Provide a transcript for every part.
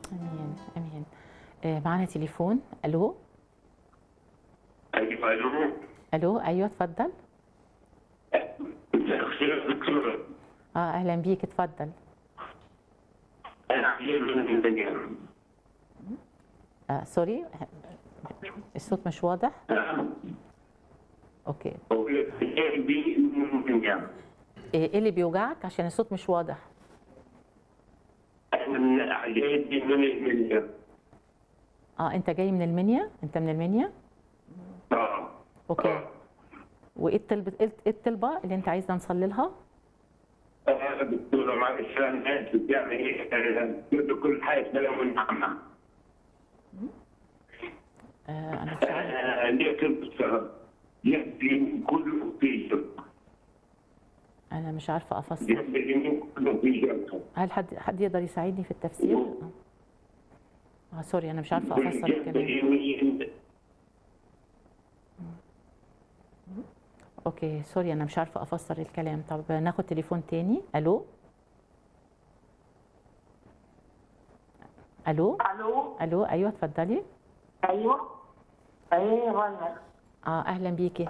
امين امين آه، معنا تليفون الو ايوه الو الو ايوه اتفضل مساء الخير دكتور اه اهلا بيك اتفضل انا عمير من المنيا آه سوري الصوت مش واضح نعم اوكي قلبي من المنيا ايه إيه اللي بيوجعك عشان الصوت مش واضح انا من اعجابي من المنيا اه انت جاي من المنيا انت من المنيا اه اوكي وايه الطلبة ايه الطلبة اللي انت عايزنا نصلي لها آه، دكتورة معلش انا اسف يعني آه، بدي كل حاجه سلام ونعمه آه انا مش عارفة آه، ليه تلبس يدي كله في جنب انا مش عارفة افسر يد اليمين كله في جنب هل حد حد يقدر يساعدني في التفسير اه سوري انا مش عارفة افسر يد الكلام اليمين اوكي سوري انا مش عارفه افسر الكلام طب ناخد تليفون تاني الو الو الو الو ايوه اتفضلي ايوه ايه ولا اه اهلا بيكي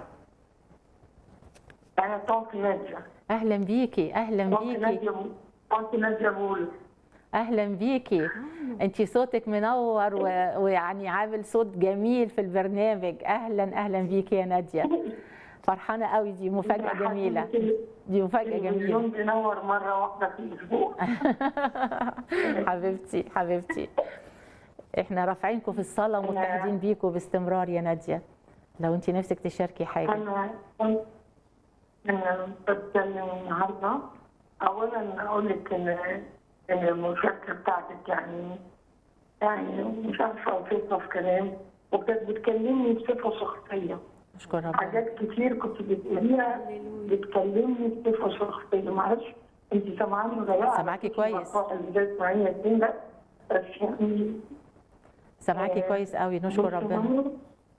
انا طنط ناديه اهلا بيكي اهلا طنط بيكي ناديه طنط ناديه بول اهلا بيكي انت صوتك منور و... ويعني عامل صوت جميل في البرنامج اهلا اهلا بيكي يا ناديه فرحانه قوي دي مفاجاه جميله دي مفاجاه جميله التلفزيون بينور مره واحده في الاسبوع حبيبتي حبيبتي احنا رافعينكم في الصلاه ومتحدين بيكم باستمرار يا ناديه لو انت نفسك تشاركي حاجه انا كنت انا بتكلم النهارده اولا اقول لك ان ان المشاركه بتاعتك يعني يعني مش عارفه اوصفها في كلام وكانت بتكلمني بصفه شخصيه اشكر ربنا حاجات كتير كنت بتقوليها بتكلمني بصفه شخصيه معلش انت سامعاني ولا لا؟ سامعاكي كويس. ازاي تسمعيني الدين ده بس يعني سامعاكي آه، كويس قوي نشكر ربنا بص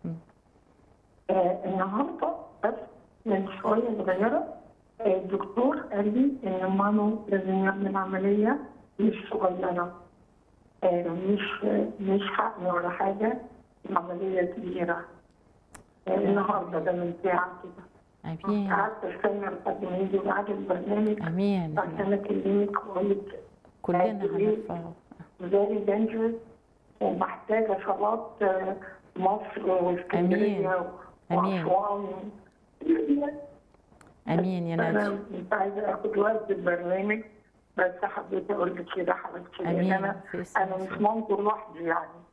آه النهارده بس من شويه صغيره آه، الدكتور قال لي ان مانو لازم يعمل عمليه مش صغيره آه مش مش حقن ولا حاجه عمليه كبيره آه النهارده ده من ساعه كده امين قعدت استنى لحد ما يجي بعد البرنامج امين عشان اكلمك واقول لك كلنا قد إيه هنرفعه فيري دينجرس ومحتاجه صلاه آه، مصر واسكندريه أمين. واسوان امين يا انا ناديه مش عايزه اخد وقت البرنامج بس حبيت اقول لك كده حبيبتي لان امين انا في اسم انا مش يسوع. منظر لوحدي يعني